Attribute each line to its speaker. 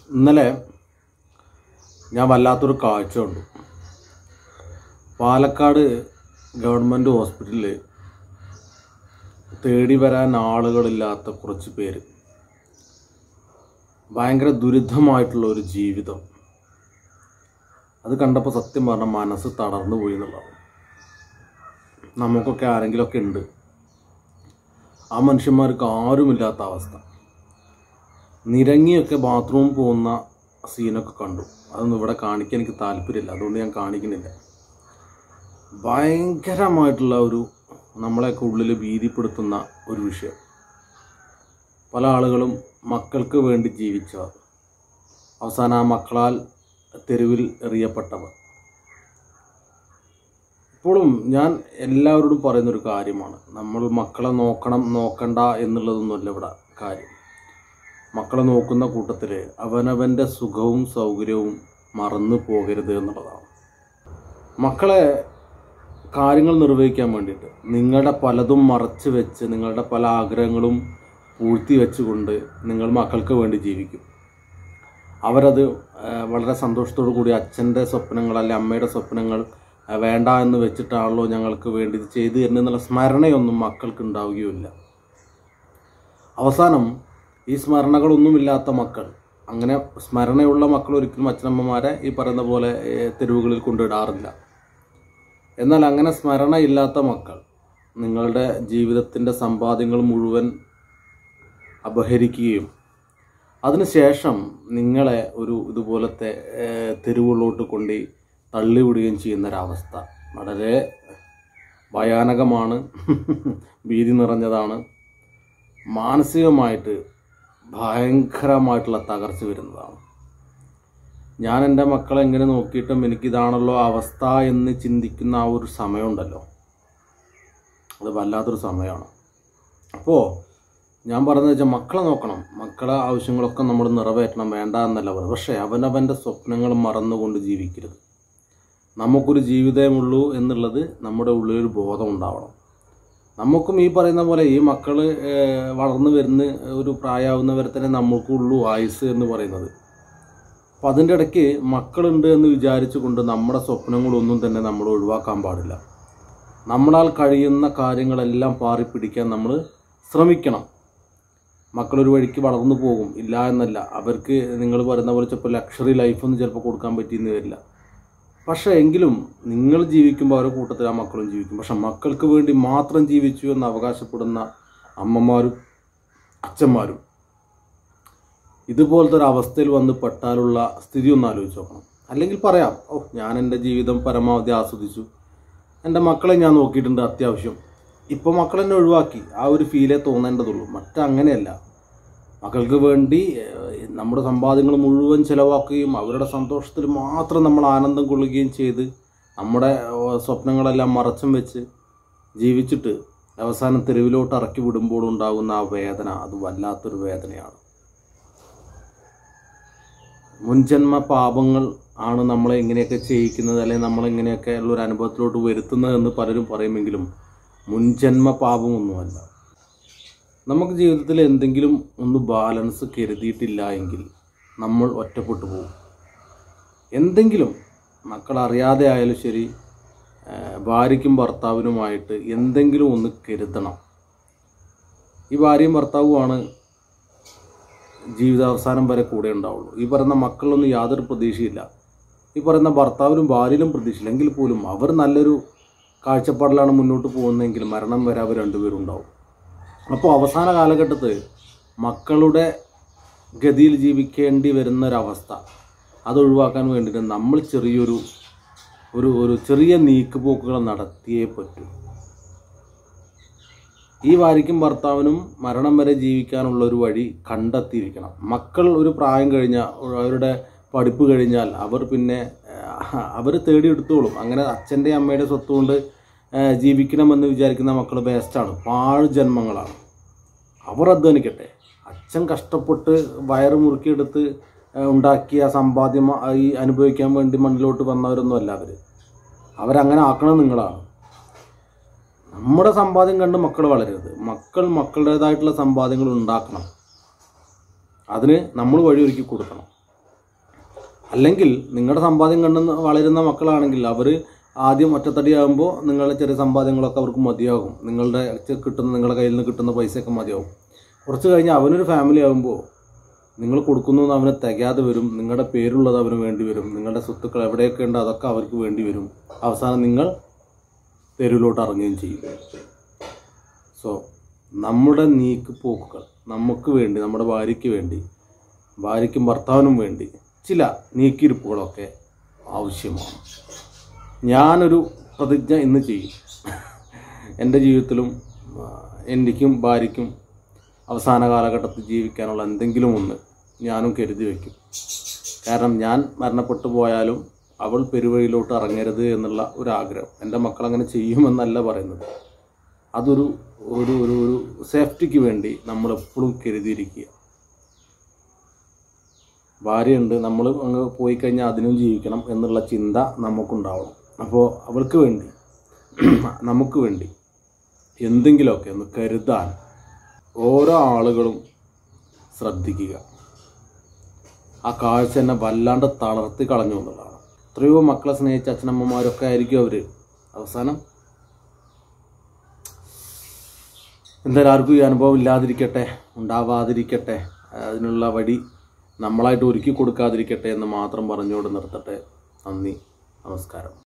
Speaker 1: ഇന്നലെ ഞാൻ വല്ലാത്തൊരു കാഴ്ച കണ്ടു പാലക്കാട് ഗവൺമെൻറ് ഹോസ്പിറ്റലിൽ തേടി വരാൻ ആളുകളില്ലാത്ത കുറച്ച് പേര് ഭയങ്കര ദുരിതമായിട്ടുള്ള ഒരു ജീവിതം അത് കണ്ടപ്പോൾ സത്യം പറഞ്ഞാൽ മനസ്സ് തളർന്നു പോയി എന്നുള്ളതാണ് നമുക്കൊക്കെ ആരെങ്കിലുമൊക്കെ ഉണ്ട് ആ മനുഷ്യന്മാർക്ക് ആരുമില്ലാത്ത അവസ്ഥ നിരങ്ങിയൊക്കെ ബാത്റൂമിൽ പോകുന്ന സീനൊക്കെ കണ്ടു അതൊന്നും ഇവിടെ കാണിക്കാൻ എനിക്ക് താല്പര്യമില്ല അതുകൊണ്ട് ഞാൻ കാണിക്കുന്നില്ല ഭയങ്കരമായിട്ടുള്ള ഒരു നമ്മളെയൊക്കെ ഉള്ളിൽ ഭീതിപ്പെടുത്തുന്ന ഒരു വിഷയം പല ആളുകളും മക്കൾക്ക് വേണ്ടി ജീവിച്ചവർ അവസാനം ആ മക്കളാൽ തെരുവിൽ എറിയപ്പെട്ടവർ ഇപ്പോഴും ഞാൻ എല്ലാവരോടും പറയുന്നൊരു കാര്യമാണ് നമ്മൾ മക്കളെ നോക്കണം നോക്കണ്ട എന്നുള്ളതൊന്നുമല്ല ഇവിടെ കാര്യം മക്കളെ നോക്കുന്ന കൂട്ടത്തിൽ അവനവൻ്റെ സുഖവും സൗകര്യവും മറന്നു പോകരുത് എന്നുള്ളതാണ് മക്കളെ കാര്യങ്ങൾ നിർവഹിക്കാൻ വേണ്ടിയിട്ട് നിങ്ങളുടെ പലതും മറച്ചു വെച്ച് നിങ്ങളുടെ പല ആഗ്രഹങ്ങളും പൂഴ്ത്തി വെച്ചുകൊണ്ട് നിങ്ങൾ മക്കൾക്ക് വേണ്ടി ജീവിക്കും അവരത് ആ, വളരെ സന്തോഷത്തോടു കൂടി അച്ഛൻ്റെ സ്വപ്നങ്ങൾ അല്ലെ അമ്മയുടെ സ്വപ്നങ്ങൾ ആ, വേണ്ട എന്ന് വെച്ചിട്ടാണല്ലോ ഞങ്ങൾക്ക് വേണ്ടി ഇത് ചെയ്തു തരുന്നതെന്നുള്ള സ്മരണയൊന്നും മക്കൾക്ക് ഉണ്ടാവുകയുമില്ല അവസാനം ഈ സ്മരണകളൊന്നുമില്ലാത്ത മക്കൾ അങ്ങനെ സ്മരണയുള്ള മക്കൾ ഒരിക്കലും അച്ഛനമ്മമാരെ ഈ പറയുന്ന പോലെ ഏ, തെരുവുകളിൽ കൊണ്ടിടാറില്ല എന്നാൽ അങ്ങനെ സ്മരണയില്ലാത്ത മക്കൾ നിങ്ങളുടെ ജീവിതത്തിൻ്റെ സമ്പാദ്യങ്ങൾ മുഴുവൻ അപഹരിക്കുകയും അതിനുശേഷം നിങ്ങളെ ഒരു ഇതുപോലത്തെ ഏഹ്, തെരുവുകളിലോട്ട് കൊണ്ട് തള്ളിവിടുകയും ചെയ്യുന്നൊരവസ്ഥ വളരെ ഭയാനകമാണ് ഭീതി നിറഞ്ഞതാണ് മാനസികമായിട്ട് ഭയങ്കരമായിട്ടുള്ള തകർച്ച വരുന്നതാണ് ഞാൻ എൻ്റെ മക്കളെ എങ്ങനെ നോക്കിയിട്ടും എനിക്കിതാണല്ലോ അവസ്ഥ എന്ന് ചിന്തിക്കുന്ന ആ ഒരു സമയമുണ്ടല്ലോ അത് വല്ലാത്തൊരു സമയമാണ് അപ്പോൾ ഞാൻ പറഞ്ഞത് വെച്ചാൽ മക്കളെ നോക്കണം മക്കളെ ആവശ്യങ്ങളൊക്കെ നമ്മൾ നിറവേറ്റണം വേണ്ട എന്നല്ല പറയുന്നത് പക്ഷേ അവനവൻ്റെ സ്വപ്നങ്ങൾ മറന്നുകൊണ്ട് ജീവിക്കരുത് നമുക്കൊരു ജീവിതമുള്ളൂ എന്നുള്ളത് നമ്മുടെ ഉള്ളിലൊരു ബോധം ഉണ്ടാവണം നമുക്കും ഈ പറയുന്ന പോലെ ഈ മക്കൾ വളർന്നു വരുന്ന ഒരു പ്രായമാവുന്നവരെ തന്നെ നമുക്കുള്ളൂ ആയുസ് എന്ന് പറയുന്നത് അപ്പം അതിൻ്റെ ഇടയ്ക്ക് മക്കളുണ്ട് എന്ന് വിചാരിച്ചുകൊണ്ട് നമ്മുടെ സ്വപ്നങ്ങളൊന്നും തന്നെ നമ്മൾ ഒഴിവാക്കാൻ പാടില്ല നമ്മളാൽ കഴിയുന്ന കാര്യങ്ങളെല്ലാം പാറിപ്പിടിക്കാൻ നമ്മൾ ശ്രമിക്കണം മക്കളൊരു വഴിക്ക് വളർന്നു പോകും ഇല്ല എന്നല്ല അവർക്ക് നിങ്ങൾ പറയുന്ന പോലെ ചിലപ്പോൾ ലക്ഷറി ലൈഫൊന്നും ചിലപ്പോൾ കൊടുക്കാൻ പറ്റിയെന്ന് വരില്ല പക്ഷേ എങ്കിലും നിങ്ങൾ ജീവിക്കുമ്പോൾ അവരുടെ കൂട്ടത്തിൽ ആ മക്കളും ജീവിക്കും പക്ഷെ മക്കൾക്ക് വേണ്ടി മാത്രം ജീവിച്ചു എന്ന് അവകാശപ്പെടുന്ന അമ്മമാരും അച്ഛന്മാരും ഇതുപോലത്തെ ഒരു അവസ്ഥയിൽ വന്ന് പെട്ടാലുള്ള സ്ഥിതി ഒന്ന് ആലോചിച്ച് നോക്കണം അല്ലെങ്കിൽ പറയാം ഓ ഞാൻ എൻ്റെ ജീവിതം പരമാവധി ആസ്വദിച്ചു എൻ്റെ മക്കളെ ഞാൻ നോക്കിയിട്ടുണ്ട് അത്യാവശ്യം ഇപ്പോൾ മക്കൾ എന്നെ ഒഴിവാക്കി ആ ഒരു ഫീലേ തോന്നേണ്ടതുള്ളൂ മറ്റങ്ങനെയല്ല മക്കൾക്ക് വേണ്ടി ഏഹ്, നമ്മുടെ സമ്പാദ്യങ്ങൾ മുഴുവൻ ചിലവാക്കുകയും അവരുടെ സന്തോഷത്തിൽ മാത്രം നമ്മൾ ആനന്ദം കൊള്ളുകയും ചെയ്ത് നമ്മുടെ ഏഹ്, സ്വപ്നങ്ങളെല്ലാം മറച്ചും വെച്ച് ജീവിച്ചിട്ട് അവസാനം തെരുവിലോട്ട് ഇറക്കി വിടുമ്പോൾ ഉണ്ടാകുന്ന ആ വേദന അത് വല്ലാത്തൊരു വേദനയാണ് മുൻജന്മ പാപങ്ങൾ ആണ് നമ്മളെ ഇങ്ങനെയൊക്കെ ചെയ്യിക്കുന്നത് അല്ലെങ്കിൽ നമ്മളെങ്ങനെയൊക്കെ ഉള്ള ഒരു അനുഭവത്തിലോട്ട് വരുത്തുന്നത് എന്ന് പലരും പറയുമെങ്കിലും മുൻജന്മ പാപമൊന്നുമല്ല നമുക്ക് ജീവിതത്തിൽ എന്തെങ്കിലും ഒന്ന് ബാലൻസ് കരുതിയിട്ടില്ല എങ്കിൽ നമ്മൾ ഒറ്റപ്പെട്ടു പോകും എന്തെങ്കിലും മക്കൾ അറിയാതെ ആയാലും ശരി ആ, ഭാര്യയ്ക്കും ഭർത്താവിനുമായിട്ട് എന്തെങ്കിലും ഒന്ന് കരുതണം ഈ ഭാര്യയും ഭർത്താവുമാണ് ജീവിതാവസാനം വരെ കൂടെ ഉണ്ടാവുള്ളൂ ഈ പറയുന്ന മക്കളിലൊന്നും യാതൊരു പ്രതീക്ഷയില്ല ഈ പറയുന്ന ഭർത്താവിനും ഭാര്യയിലും പ്രതീക്ഷയില്ല എങ്കിൽ പോലും അവർ നല്ലൊരു കാഴ്ചപ്പാടിലാണ് മുന്നോട്ട് പോകുന്നതെങ്കിൽ മരണം വരെ അവർ രണ്ടുപേരും ഉണ്ടാവും അപ്പോൾ അവസാന കാലഘട്ടത്ത് മക്കളുടെ ഗതിയിൽ ജീവിക്കേണ്ടി വരുന്ന ഒരവസ്ഥ അത് ഒഴിവാക്കാൻ വേണ്ടിയിട്ട് നമ്മൾ ചെറിയൊരു ഒരു ഒരു ചെറിയ നീക്കുപോക്കുകൾ നടത്തിയേ പറ്റൂ ഈ ഭാര്യയ്ക്കും ഭർത്താവിനും മരണം വരെ ജീവിക്കാനുള്ള ഒരു വഴി കണ്ടെത്തിയിരിക്കണം മക്കൾ ഒരു പ്രായം കഴിഞ്ഞാൽ അവരുടെ പഠിപ്പ് കഴിഞ്ഞാൽ അവർ പിന്നെ അവർ തേടിയെടുത്തോളും അങ്ങനെ അച്ഛൻ്റെ അമ്മയുടെ സ്വത്ത് കൊണ്ട് ആ, ജീവിക്കണമെന്ന് വിചാരിക്കുന്ന മക്കൾ ബേസ്റ്റാണ് പാഴ് ജന്മങ്ങളാണ് അവർ അധ്വാനിക്കട്ടെ അച്ഛൻ കഷ്ടപ്പെട്ട് വയറ് മുറുക്കിയെടുത്ത് ആ, ഉണ്ടാക്കിയ സമ്പാദ്യം ആ, ഈ അനുഭവിക്കാൻ വേണ്ടി മണ്ണിലോട്ട് വന്നവരൊന്നും അല്ല അവർ അവരങ്ങനെ ആക്കണം നിങ്ങളാണ് നമ്മുടെ സമ്പാദ്യം കണ്ട് മക്കൾ വളരരുത് മക്കൾ മക്കളുടേതായിട്ടുള്ള സമ്പാദ്യങ്ങൾ ഉണ്ടാക്കണം അതിന് നമ്മൾ വഴിയൊരുക്കി കൊടുക്കണം അല്ലെങ്കിൽ നിങ്ങളുടെ സമ്പാദ്യം കണ്ട് വളരുന്ന മക്കളാണെങ്കിൽ അവർ ആദ്യം ഒറ്റത്തടിയാകുമ്പോൾ നിങ്ങളുടെ ചെറിയ സമ്പാദ്യങ്ങളൊക്കെ അവർക്ക് മതിയാകും നിങ്ങളുടെ ചെ- കിട്ടുന്ന നിങ്ങളുടെ കയ്യിൽ നിന്ന് കിട്ടുന്ന പൈസയൊക്കെ മതിയാകും കുറച്ച് കഴിഞ്ഞ് അവനൊരു ഫാമിലി ആകുമ്പോൾ നിങ്ങൾ കൊടുക്കുന്നത് അവന് തികയാതെ വരും നിങ്ങളുടെ പേരുള്ളത് അവന് വേണ്ടി വരും നിങ്ങളുടെ സ്വത്തുക്കൾ എവിടെയൊക്കെ ഉണ്ട് അതൊക്കെ അവർക്ക് വേണ്ടി വരും അവസാനം നിങ്ങൾ തെരുവിലോട്ട് ഇറങ്ങുകയും ചെയ്യും സോ നമ്മുടെ നീക്ക് പോക്കുകൾ നമുക്ക് വേണ്ടി നമ്മുടെ ഭാര്യയ്ക്ക് വേണ്ടി ഭാര്യയ്ക്കും ഭർത്താവിനും വേണ്ടി ചില നീക്കിയിരിപ്പുകളൊക്കെ ആവശ്യമാണ് ഞാനൊരു പ്രതിജ്ഞ ഇന്ന് ചെയ്യും എൻ്റെ ജീവിതത്തിലും ആ, എനിക്കും ഭാര്യയ്ക്കും അവസാന കാലഘട്ടത്തിൽ ജീവിക്കാനുള്ള എന്തെങ്കിലും ഒന്ന് ഞാനും കരുതി വയ്ക്കും കാരണം ഞാൻ മരണപ്പെട്ടു പോയാലും അവൾ പെരുവഴിയിലോട്ട് ഇറങ്ങരുത് എന്നുള്ള ഒരു ആഗ്രഹം എൻ്റെ മക്കൾ അങ്ങനെ ചെയ്യുമെന്നല്ല പറയുന്നത് അതൊരു ഒരു ഒരു ഒരു സേഫ്റ്റിക്ക് വേണ്ടി നമ്മൾ എപ്പോഴും കരുതിയിരിക്കുക ഭാര്യയുണ്ട് നമ്മൾ അങ്ങ് പോയി കഴിഞ്ഞാൽ അതിനും ജീവിക്കണം എന്നുള്ള ചിന്ത നമുക്കുണ്ടാവണം അപ്പോൾ അവൾക്ക് വേണ്ടി നമുക്ക് വേണ്ടി എന്തെങ്കിലുമൊക്കെ ഒന്ന് കരുതാൻ ഓരോ ആളുകളും ശ്രദ്ധിക്കുക ആ കാഴ്ച എന്നെ വല്ലാണ്ട് തളർത്തി കളഞ്ഞു എന്നുള്ളതാണ് എത്രയോ മക്കളെ സ്നേഹിച്ച അച്ഛനമ്മമാരൊക്കെ ആയിരിക്കും അവർ അവസാനം എന്തായാലും ആർക്കും ഈ അനുഭവം ഇല്ലാതിരിക്കട്ടെ ഉണ്ടാവാതിരിക്കട്ടെ അതിനുള്ള വഴി നമ്മളായിട്ട് ഒരുക്കി കൊടുക്കാതിരിക്കട്ടെ എന്ന് മാത്രം പറഞ്ഞുകൊണ്ട് നിർത്തട്ടെ നന്ദി നമസ്കാരം